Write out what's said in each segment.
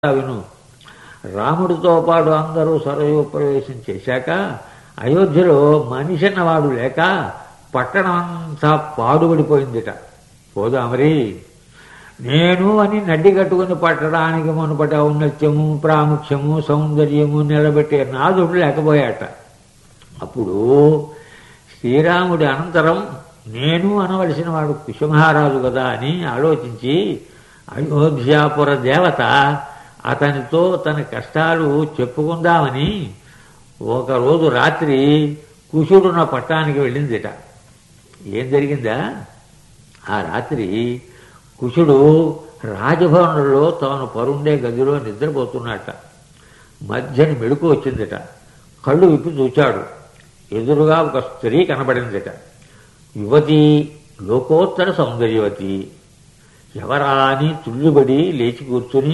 విను రాముడితో పాటు అందరూ సరయోపవేశం చేశాక అయోధ్యలో మనిషి అన్నవాడు లేక పట్టణం అంతా పాడుబడిపోయిందిట పోదామరి నేను అని నడ్డి కట్టుకుని పట్టడానికి మునుపటి ఔన్నత్యము ప్రాముఖ్యము సౌందర్యము నిలబెట్టే నాదుడు లేకపోయాట అప్పుడు శ్రీరాముడి అనంతరం నేను అనవలసిన వాడు కుశమహారాజు కదా అని ఆలోచించి అయోధ్యాపుర దేవత అతనితో తన కష్టాలు చెప్పుకుందామని ఒకరోజు రాత్రి కుశుడున్న పట్టానికి వెళ్ళిందిట ఏం జరిగిందా ఆ రాత్రి కుశుడు రాజభవనంలో తాను పరుండే గదిలో నిద్రపోతున్నట్ట మధ్యని మెడుకు వచ్చిందిట కళ్ళు విప్పి చూచాడు ఎదురుగా ఒక స్త్రీ కనబడిందిట యువతి లోకోత్తర సౌందర్యవతి ఎవరా అని తుల్లిబడి లేచి కూర్చుని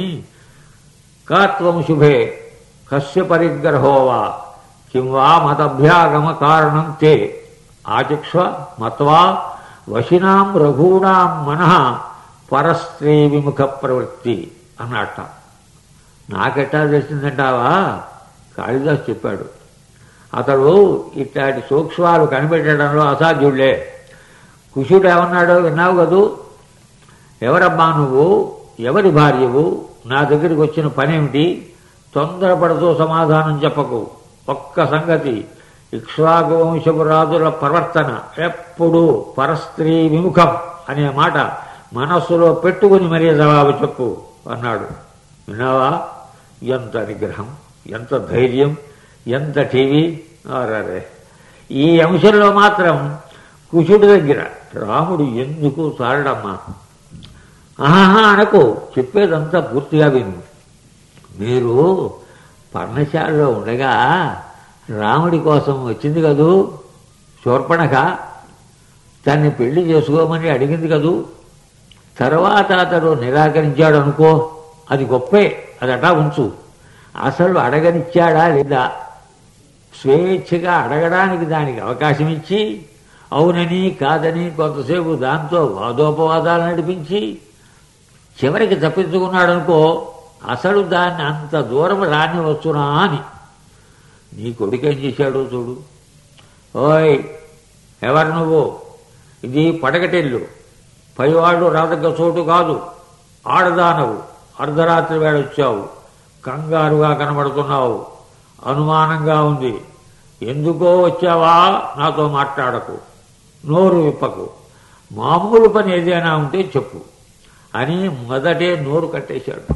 కాత్వం శుభే కస్య పరిగ్రహోవా కిం వా మతభ్యాగమ కారణం తే ఆచక్ష్వ మత్వా వశినాం రఘూణాం మనః పరస్త్రీ విముఖ ప్రవృత్తి అన్నట్ట నాకెట్టా తెలిసిందంటావా కాళిదాస్ చెప్పాడు అతడు ఇట్లాంటి సూక్ష్మాలు కనిపెట్టడంలో అసాధ్యుళ్లే కుషుడు ఏమన్నాడో విన్నావు కదూ ఎవరమ్మా నువ్వు ఎవరి భార్యవు నా దగ్గరికి వచ్చిన పనేమిటి తొందరపడుతూ సమాధానం చెప్పకు ఒక్క సంగతి ఇక్ష్వాకు వంశపు రాజుల ప్రవర్తన ఎప్పుడూ పరస్త్రీ విముఖం అనే మాట మనస్సులో పెట్టుకుని మరీ జవాబు చెప్పు అన్నాడు విన్నావా ఎంత నిగ్రహం ఎంత ధైర్యం ఎంత టీవీ అరే ఈ అంశంలో మాత్రం కుశుడి దగ్గర రాముడు ఎందుకు చాలడమ్మా ఆహా అనకు చెప్పేదంతా పూర్తిగా విను మీరు పర్ణశాలలో ఉండగా రాముడి కోసం వచ్చింది కదూ శూర్పణక తన్ని పెళ్లి చేసుకోమని అడిగింది కదూ తర్వాత అతడు నిరాకరించాడు అనుకో అది గొప్పే అది అటా ఉంచు అసలు అడగనిచ్చాడా లేదా స్వేచ్ఛగా అడగడానికి దానికి అవకాశం ఇచ్చి అవునని కాదని కొంతసేపు దాంతో వాదోపవాదాలు నడిపించి చివరికి తప్పించుకున్నాడనుకో అసలు దాన్ని అంత దూరం రాని వచ్చునా అని నీ కొడుకేం చేశాడో చూడు ఓయ్ ఎవరు నువ్వు ఇది పడగటెల్లు పైవాళ్ళు రాదగ్గ చోటు కాదు ఆడదానవు అర్ధరాత్రి వేళొచ్చావు కంగారుగా కనబడుతున్నావు అనుమానంగా ఉంది ఎందుకో వచ్చావా నాతో మాట్లాడకు నోరు విప్పకు మామూలు పని ఏదైనా ఉంటే చెప్పు అని మొదటే నోరు కట్టేశాడు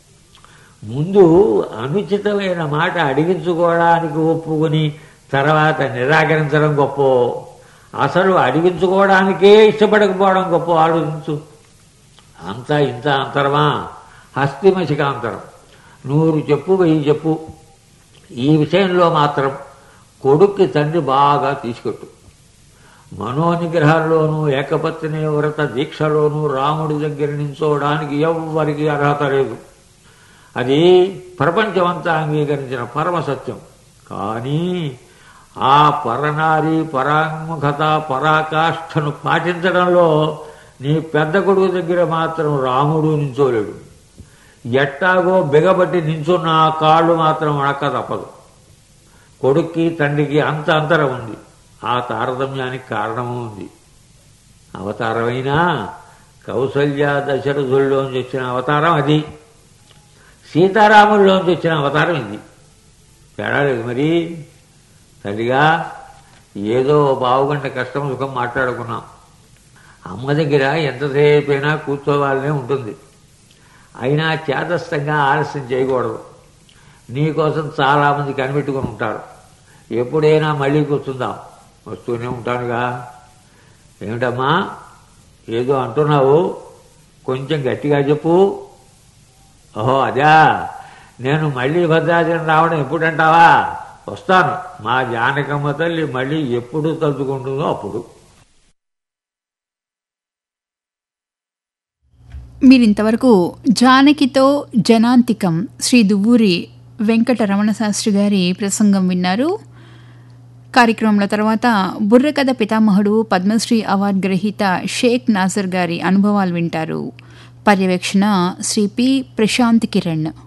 ముందు అనుచితమైన మాట అడిగించుకోవడానికి ఒప్పుకుని తర్వాత నిరాకరించడం గొప్ప అసలు అడిగించుకోవడానికే ఇష్టపడకపోవడం గొప్ప ఆలోచించు అంతా ఇంత అంతరమా హస్తిమశికాంతరం నూరు చెప్పు వెయ్యి చెప్పు ఈ విషయంలో మాత్రం కొడుక్కి తండ్రి బాగా తీసుకొట్టు మనోనిగ్రహాల్లోనూ ఏకపత్ని వ్రత దీక్షలోనూ రాముడి దగ్గర నించోవడానికి ఎవ్వరికి అర్హత లేదు అది ప్రపంచమంతా అంగీకరించిన పరమసత్యం కానీ ఆ పరనారి పరాంగుఖత పరాకాష్ఠను పాటించడంలో నీ పెద్ద కొడుకు దగ్గర మాత్రం రాముడు నించోలేడు ఎట్టాగో బిగబట్టి నించున్న ఆ కాళ్ళు మాత్రం అడక్క తప్పదు కొడుక్కి తండ్రికి అంత అంతరం ఉంది ఆ తారతమ్యానికి కారణము ఉంది అవతారమైనా కౌసల్య దశరథుల్లోంచి వచ్చిన అవతారం అది సీతారాముల్లోంచి వచ్చిన అవతారం ఇది తేడా లేదు మరి తల్లిగా ఏదో బావుగంట కష్టం సుఖం మాట్లాడుకున్నాం అమ్మ దగ్గర ఎంతసేపైనా కూర్చోవాలనే ఉంటుంది అయినా చేతస్థంగా ఆలస్యం చేయకూడదు నీకోసం చాలామంది కనిపెట్టుకుని ఉంటారు ఎప్పుడైనా మళ్ళీ కూర్చుందాం వస్తూనే ఉంటానుగా ఏమిటమ్మా ఏదో అంటున్నావు కొంచెం గట్టిగా చెప్పు ఓహో అదా నేను మళ్ళీ భద్రాచలం రావడం ఎప్పుడంటావా వస్తాను మా జానకమ్మ తల్లి మళ్ళీ ఎప్పుడు తలుచుకుంటుందో అప్పుడు మీరింతవరకు జానకితో జనాంతికం శ్రీ దువ్వూరి వెంకట రమణ శాస్త్రి గారి ప్రసంగం విన్నారు కార్యక్రమంలో తర్వాత బుర్రకథ పితామహుడు పద్మశ్రీ అవార్డు గ్రహీత షేక్ నాజర్ గారి అనుభవాలు వింటారు పర్యవేక్షణ శ్రీ పి ప్రశాంత్ కిరణ్